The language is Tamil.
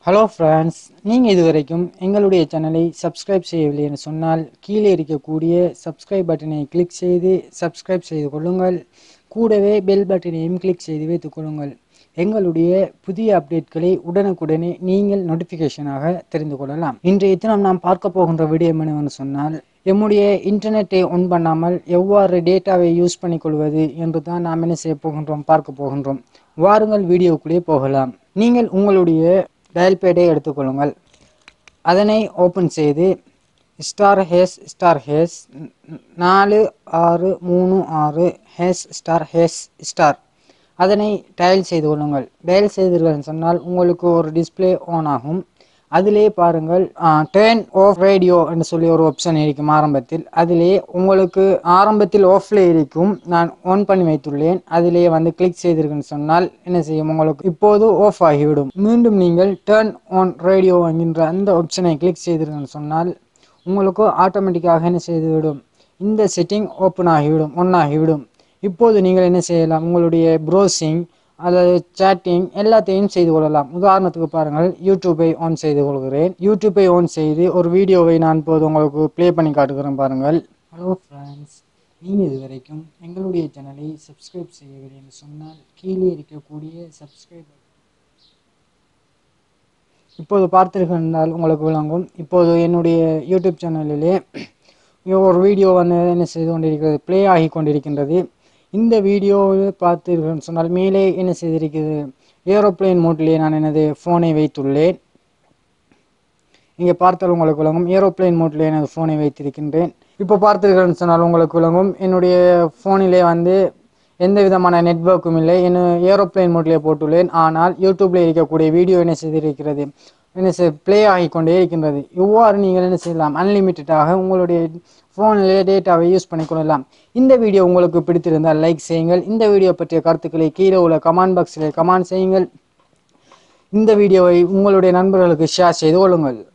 ஹலோ ஃப்ரெண்ட்ஸ் நீங்கள் இதுவரைக்கும் எங்களுடைய சேனலை சப்ஸ்கிரைப் செய்யவில்லை என்று சொன்னால் கீழே இருக்கக்கூடிய சப்ஸ்கிரைப் பட்டனை கிளிக் செய்து சப்ஸ்கிரைப் செய்து கொள்ளுங்கள் கூடவே பெல் பட்டனையும் கிளிக் செய்து வைத்துக் கொள்ளுங்கள் எங்களுடைய புதிய அப்டேட்களை உடனுக்குடனே நீங்கள் நோட்டிஃபிகேஷனாக தெரிந்து கொள்ளலாம் இன்றைய தினம் நாம் பார்க்க போகின்ற விடயம் என்னவென்று சொன்னால் எம்முடைய இன்டர்நெட்டை ஒன் பண்ணாமல் எவ்வாறு டேட்டாவை யூஸ் பண்ணிக்கொள்வது என்று தான் நாம் என்ன செய்ய போகின்றோம் பார்க்க போகின்றோம் வாருங்கள் வீடியோக்குள்ளே போகலாம் நீங்கள் உங்களுடைய டயல் பேடை எடுத்துக்கொள்ளுங்கள் அதனை ஓப்பன் செய்து ஸ்டார் ஹேஸ் ஸ்டார் ஹேஸ் நாலு ஆறு மூணு ஆறு ஹேஸ் ஸ்டார் ஹேஸ் ஸ்டார் அதனை டயல் செய்து கொள்ளுங்கள் டயல் செய்தீர்கள் சொன்னால் உங்களுக்கு ஒரு டிஸ்பிளே ஆன் ஆகும் அதிலே பாருங்கள் டேர்ன் ஆஃப் ரேடியோ என்று சொல்லி ஒரு ஆப்ஷன் இருக்கும் ஆரம்பத்தில் அதிலே உங்களுக்கு ஆரம்பத்தில் ஆஃப்ல இருக்கும் நான் ஆன் பண்ணி வைத்துள்ளேன் அதிலே வந்து கிளிக் செய்தீர்கள் சொன்னால் என்ன செய்யும் உங்களுக்கு இப்போது ஆஃப் ஆகிவிடும் மீண்டும் நீங்கள் டேர்ன் ஆன் ரேடியோ என்கின்ற அந்த ஆப்ஷனை கிளிக் செய்தீர்கள் சொன்னால் உங்களுக்கு ஆட்டோமேட்டிக்காக என்ன செய்துவிடும் இந்த செட்டிங் ஓப்பன் ஆகிவிடும் ஒன் ஆகிவிடும் இப்போது நீங்கள் என்ன செய்யலாம் உங்களுடைய ப்ரௌசிங் அல்லது சேட்டிங் எல்லாத்தையும் செய்து கொள்ளலாம் உதாரணத்துக்கு பாருங்கள் யூடியூப்பை ஆன் செய்து கொள்கிறேன் யூடியூப்பை ஆன் செய்து ஒரு வீடியோவை நான் இப்போது உங்களுக்கு ப்ளே பண்ணி காட்டுகிறேன் பாருங்கள் ஹலோ ஃப்ரெண்ட்ஸ் நீங்கள் இது வரைக்கும் எங்களுடைய சேனலை சப்ஸ்கிரைப் செய்யவில்லை என்று சொன்னால் கீழே இருக்கக்கூடிய சப்ஸ்கிரைப் இப்போது பார்த்தீர்கள் உங்களுக்கு விளங்கும் இப்போது என்னுடைய யூடியூப் சேனலிலே ஒரு வீடியோ வந்து என்ன செய்து கொண்டிருக்கிறது ப்ளே ஆகி கொண்டிருக்கின்றது இந்த வீடியோவை பார்த்தீர்கள் சொன்னால் மேலே என்ன செய்திருக்கிறது ஏரோப்ளேன் மோட்டிலே நான் எனது ஃபோனை வைத்துள்ளேன் இங்கே பார்த்தால் உங்களுக்கு விளங்கும் ஏரோப்ளேன் மோட்டிலே எனது ஃபோனை வைத்திருக்கின்றேன் இப்போ பார்த்தீர்கள் சொன்னால் உங்களுக்கு விளங்கும் என்னுடைய ஃபோனிலே வந்து எந்த விதமான நெட்ஒர்க்கும் இல்லை என்ன ஏரோப்ளேன் மோட்லேயே போட்டுள்ளேன் ஆனால் யூடியூப்பில் இருக்கக்கூடிய வீடியோ என்ன செய்திருக்கிறது என்ன செய் ப்ளே ஆகிக்கொண்டே இருக்கின்றது இவ்வாறு நீங்கள் என்ன செய்யலாம் அன்லிமிட்டடாக உங்களுடைய ஃபோனிலே டேட்டாவை யூஸ் பண்ணிக்கொள்ளலாம் இந்த வீடியோ உங்களுக்கு பிடித்திருந்தால் லைக் செய்யுங்கள் இந்த வீடியோ பற்றிய கருத்துக்களை கீழே உள்ள கமெண்ட் பாக்ஸில் கமெண்ட் செய்யுங்கள் இந்த வீடியோவை உங்களுடைய நண்பர்களுக்கு ஷேர் செய்து கொள்ளுங்கள்